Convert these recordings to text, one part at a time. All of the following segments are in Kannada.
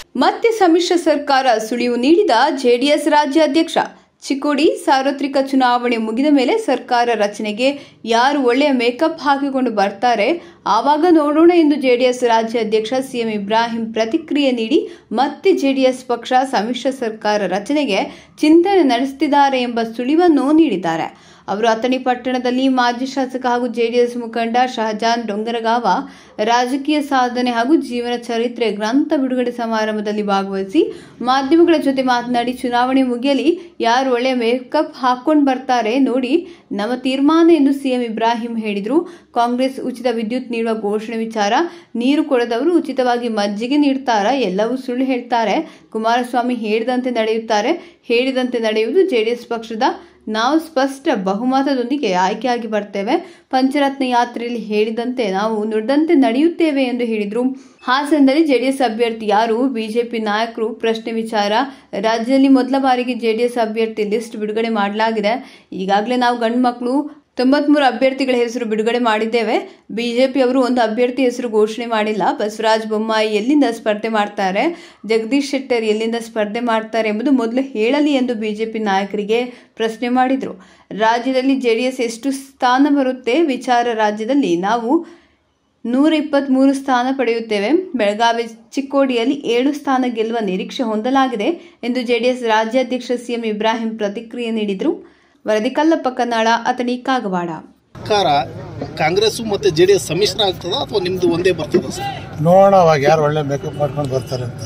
ಮತ್ತೆ ಸಮ್ಮಿಶ್ರ ಸರ್ಕಾರ ಸುಳಿವು ನೀಡಿದ ಜೆಡಿಎಸ್ ರಾಜ್ಯಾಧ್ಯಕ್ಷ ಚಿಕ್ಕೋಡಿ ಸಾರ್ವತ್ರಿಕ ಚುನಾವಣೆ ಮುಗಿದ ಮೇಲೆ ಸರ್ಕಾರ ರಚನೆಗೆ ಯಾರು ಒಳ್ಳೆಯ ಮೇಕಪ್ ಹಾಕಿಕೊಂಡು ಬರ್ತಾರೆ ಆವಾಗ ನೋಡೋಣ ಎಂದು ಜೆಡಿಎಸ್ ರಾಜ್ಯಾಧ್ಯಕ್ಷ ಸಿಎಂ ಇಬ್ರಾಹಿಂ ಪ್ರತಿಕ್ರಿಯೆ ನೀಡಿ ಮತ್ತೆ ಜೆಡಿಎಸ್ ಪಕ್ಷ ಸಮ್ಮಿಶ್ರ ಸರ್ಕಾರ ರಚನೆಗೆ ಚಿಂತನೆ ನಡೆಸುತ್ತಿದ್ದಾರೆ ಎಂಬ ಸುಳಿವನ್ನು ನೀಡಿದ್ದಾರೆ ಅವರು ಅಥಣಿ ಪಟ್ಟಣದಲ್ಲಿ ಮಾಜಿ ಶಾಸಕ ಹಾಗೂ ಜೆಡಿಎಸ್ ಮುಖಂಡ ಶಹಜಾನ್ ಡೊಂಗರಗಾವ ರಾಜಕೀಯ ಸಾಧನೆ ಹಾಗೂ ಜೀವನ ಚರಿತ್ರೆ ಗ್ರಂಥ ಬಿಡುಗಡೆ ಸಮಾರಂಭದಲ್ಲಿ ಭಾಗವಹಿಸಿ ಮಾಧ್ಯಮಗಳ ಜೊತೆ ಮಾತನಾಡಿ ಚುನಾವಣೆ ಮುಗಿಯಲಿ ಯಾರು ಒಳ್ಳೆಯ ಮೇಕಪ್ ಹಾಕೊಂಡು ಬರ್ತಾರೆ ನೋಡಿ ನಮ್ಮ ತೀರ್ಮಾನ ಎಂದು ಸಿಎಂ ಇಬ್ರಾಹಿಂ ಹೇಳಿದರು ಕಾಂಗ್ರೆಸ್ ಉಚಿತ ವಿದ್ಯುತ್ ನೀಡುವ ಘೋಷಣೆ ವಿಚಾರ ನೀರು ಕೊಡದವರು ಉಚಿತವಾಗಿ ಮಜ್ಜಿಗೆ ನೀಡ್ತಾರಾ ಎಲ್ಲವೂ ಸುಳ್ಳು ಹೇಳ್ತಾರೆ ಕುಮಾರಸ್ವಾಮಿ ಹೇಳಿದಂತೆ ನಡೆಯುತ್ತಾರೆ ಹೇಳಿದಂತೆ ನಡೆಯುವುದು ಜೆಡಿಎಸ್ ಪಕ್ಷದ ನಾವು ಸ್ಪಷ್ಟ ಬಹುಮತದೊಂದಿಗೆ ಆಯ್ಕೆಯಾಗಿ ಬರ್ತೇವೆ ಪಂಚರತ್ನ ಯಾತ್ರೆಯಲ್ಲಿ ಹೇಳಿದಂತೆ ನಾವು ನುಡಿದಂತೆ ನಡೆಯುತ್ತೇವೆ ಎಂದು ಹೇಳಿದರು ಹಾಸನದಲ್ಲಿ ಜೆಡಿಎಸ್ ಅಭ್ಯರ್ಥಿ ಯಾರು ಬಿಜೆಪಿ ನಾಯಕರು ಪ್ರಶ್ನೆ ವಿಚಾರ ರಾಜ್ಯದಲ್ಲಿ ಮೊದಲ ಬಾರಿಗೆ ಜೆಡಿಎಸ್ ಅಭ್ಯರ್ಥಿ ಲಿಸ್ಟ್ ಬಿಡುಗಡೆ ಮಾಡಲಾಗಿದೆ ಈಗಾಗಲೇ ನಾವು ಗಂಡು ಮಕ್ಕಳು ತೊಂಬತ್ಮೂರು ಅಭ್ಯರ್ಥಿಗಳ ಹೆಸರು ಬಿಡುಗಡೆ ಮಾಡಿದ್ದೇವೆ ಬಿಜೆಪಿ ಅವರು ಒಂದು ಅಭ್ಯರ್ಥಿ ಹೆಸರು ಘೋಷಣೆ ಮಾಡಿಲ್ಲ ಬಸವರಾಜ ಬೊಮ್ಮಾಯಿ ಎಲ್ಲಿಂದ ಸ್ಪರ್ಧೆ ಮಾಡ್ತಾರೆ ಜಗದೀಶ್ ಶೆಟ್ಟರ್ ಎಲ್ಲಿಂದ ಸ್ಪರ್ಧೆ ಮಾಡ್ತಾರೆ ಎಂಬುದು ಮೊದಲು ಹೇಳಲಿ ಎಂದು ಬಿಜೆಪಿ ನಾಯಕರಿಗೆ ಪ್ರಶ್ನೆ ಮಾಡಿದರು ರಾಜ್ಯದಲ್ಲಿ ಜೆಡಿಎಸ್ ಎಷ್ಟು ಸ್ಥಾನ ಬರುತ್ತೆ ವಿಚಾರ ರಾಜ್ಯದಲ್ಲಿ ನಾವು ನೂರ ಇಪ್ಪತ್ತ್ಮೂರು ಸ್ಥಾನ ಪಡೆಯುತ್ತೇವೆ ಬೆಳಗಾವಿ ಚಿಕ್ಕೋಡಿಯಲ್ಲಿ ಏಳು ಸ್ಥಾನ ಗೆಲ್ಲುವ ನಿರೀಕ್ಷೆ ಹೊಂದಲಾಗಿದೆ ಎಂದು ಜೆಡಿಎಸ್ ರಾಜ್ಯಾಧ್ಯಕ್ಷ ಸಿಎಂ ಇಬ್ರಾಹಿಂ ಪ್ರತಿಕ್ರಿಯೆ ನೀಡಿದರು ವರದಿ ಕಲ್ಲಪ್ಪ ಕನ್ನಡ ಅಥಣಿ ಕಾಗವಾಡ ಸರ್ಕಾರ ಕಾಂಗ್ರೆಸ್ ಮತ್ತೆ ಜೆ ಡಿ ಎಸ್ ಸಮ್ಮಿಶ್ರ ಆಗ್ತದ ಅಥವಾ ನಿಮ್ದು ಒಂದೇ ಬರ್ತದ ಸರ್ ನೋಡೋಣ ಅವಾಗ ಯಾರು ಒಳ್ಳೆ ಮೇಕಪ್ ಮಾಡ್ಕೊಂಡು ಬರ್ತಾರೆ ಅಂತ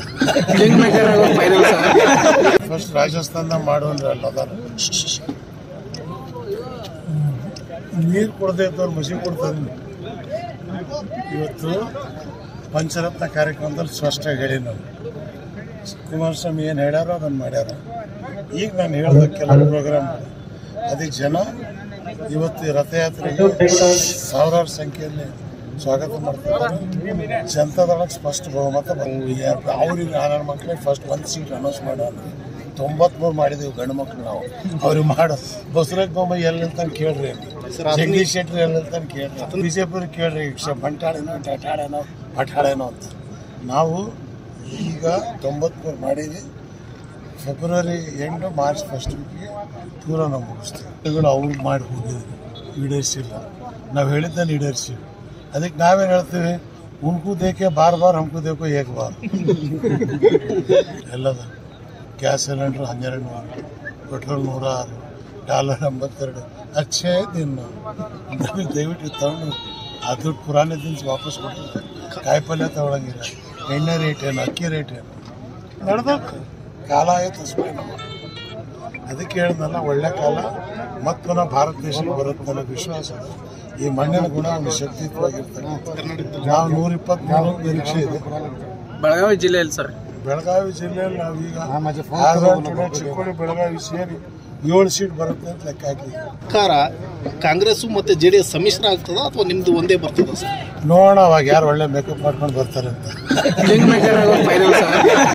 ಫಸ್ಟ್ ರಾಜಸ್ಥಾನದಾಗ ಮಾಡೋನ್ರಿ ಅಲ್ಲ ಅದಾರ ನೀರು ಕೊಡದೆ ಇದ್ದವ್ರು ಮಸಿ ಕೊಡ್ತಾರೆ ಇವತ್ತು ಪಂಚರತ್ನ ಕಾರ್ಯಕ್ರಮದಲ್ಲಿ ಸ್ಪಷ್ಟ ಹೇಳಿ ನಾವು ಕುಮಾರಸ್ವಾಮಿ ಏನು ಹೇಳ್ಯಾರೋ ಅದನ್ನು ಮಾಡ್ಯಾರ ಈಗ ನಾನು ಹೇಳ್ದ ಕೆಲವು ಪ್ರೋಗ್ರಾಮ್ ಅದಕ್ಕೆ ಜನ ಇವತ್ತು ಈ ರಥಯಾತ್ರೆಗೆ ಸಾವಿರಾರು ಸಂಖ್ಯೆಯಲ್ಲಿ ಸ್ವಾಗತ ಮಾಡ್ತಾರೆ ಜನತಾದಳಕ್ಕೆ ಸ್ಪಷ್ಟ ಬಹುಮತ ಬಂದಿದೆ. ಅವ್ರಿಗೆ ಹನ್ನೆರಡು ಮಕ್ಕಳಿಗೆ ಫಸ್ಟ್ ಒಂದು ಸೀಟ್ ಅನೌನ್ಸ್ ಮಾಡೋಣ ತೊಂಬತ್ಮೂರು ಮಾಡಿದೆವು ಗಂಡು ಮಕ್ಳು ನಾವು ಅವ್ರಿಗೆ ಮಾಡೋ ಬಸವರಾಜ ಬೊಮ್ಮಾಯಿ ಎಲ್ಲಿ ಅಂತ ಕೇಳ್ರಿ ಸರ್, ಅದನ್ನ- ಜಗದೀಶ್ ಶೆಟ್ಟಿ ಎಲ್ಲಿ ಅಂತ ಕೇಳ್ರಿ ಬಿಜೆಪಿ ಕೇಳ್ರಿ ಕ್ಷ- ಬಂಟಾಳೇನೋ ಟಾಟಾಳೇನೋ ಪಠಾಳೇನೋ ಅಂತ ನಾವು ಈಗ ತೊಂಬತ್ಮೂರು ಮಾಡಿದ್ವಿ ಫೆಬ್ರವರಿ ಎಂಟು ಮಾರ್ಚ್ ಫಸ್ಟ್ ವೀಕ್ಗೆ ಪೂರ ನಾವು ಮುಗಿಸ್ತೀವಿ ಇವುಗಳು ಅವ್ರಿಗೆ ಮಾಡಿ ಹೋಗಿದ್ವಿ ಈಡೇರಿಸಿಲ್ಲ ನಾವು ಹೇಳಿದ್ದನ್ನು ಈಡೇರಿಸಿ ಅದಕ್ಕೆ ನಾವೇನು ಹೇಳ್ತೀವಿ ಉನ್ಕು ದೇಕೆ ಬಾರ್ ಬಾರ್ ಹಮ್ಕು ದೇಕೋ ಏಕ್ ಬಾರ್ ಎಲ್ಲದ ಗ್ಯಾಸ್ ಸಿಲಿಂಡ್ರ್ ಹನ್ನೆರಡು ನೂರು ಪೆಟ್ರೋಲ್ ನೂರ ಆರು ಡಾಲರ್ ಎಂಬತ್ತೆರಡು ಅಚ್ಚೇ ದಿನ ನಮಗೆ ದಯವಿಟ್ಟು ಇದು ತಗೊಂಡು ಆ ದುಡ್ಡು ಪುರಾಣ ದಿನ ವಾಪಸ್ ಕೊಡ್ತಾರೆ ಕಾಯಿಪಲ್ಯ ತಗೊಳಂಗಿಲ್ಲ ಎಣ್ಣೆ ರೇಟ್ ಏನು ಅಕ್ಕಿ ರೇಟ್ ಏನು ನಡೆದಕ್ಕೆ ಕಾಲ ಆಯ್ತು ಅಷ್ಟೇ ನಮ್ಮ ಅದಕ್ಕೆ ಹೇಳಿದ್ನಲ್ಲ ಒಳ್ಳೆ ಕಾಲ ಮತ್ತೆ ಪುನಃ ಭಾರತ ದೇಶಕ್ಕೆ ಬರುತ್ತೆ ಅನ್ನೋ ವಿಶ್ವಾಸ ಇದೆ. ಈ ಮಣ್ಣಿನ ಗುಣ ಒಂದು ಶಕ್ತಿತ್ವಾಗಿರ್ತಕ್ಕಂಥ ನಾವು ನೂರ ಇಪ್ಪತ್ತ್ಮೂರು ನಿರೀಕ್ಷೆ ಇದೆ ಬೆಳಗಾವಿ ಜಿಲ್ಲೆಯಲ್ಲಿ ಸರ್ ಬೆಳಗಾವಿ ಜಿಲ್ಲೆಯಲ್ಲಿ ನಾವೀಗ ಆರು ಚಿಕ್ಕೋಡಿ ಬೆಳಗಾವಿ ಸೇರಿ ಏಳು ಸೀಟ್ ಬರುತ್ತೆ ಅಂತ ಲೆಕ್ಕ ಹಾಕಿದ್ವಿ ಸರ್ಕಾರ ಕಾಂಗ್ರೆಸ್ ಮತ್ತೆ ಜೆ ಡಿ ಎಸ್ ಸಮ್ಮಿಶ್ರ ಆಗ್ತದ ಅಥವಾ ನಿಮ್ದು ಒಂದೇ ಬರ್ತದ ಸರ್ ನೋಡೋಣ ಅವಾಗ ಯಾರು ಒಳ್ಳೆ ಮೇಕಪ್ ಮಾಡ್ಕೊಂಡು ಬರ್ತಾರೆ ಅಂತ ಫೈನಲ್ ಸರ್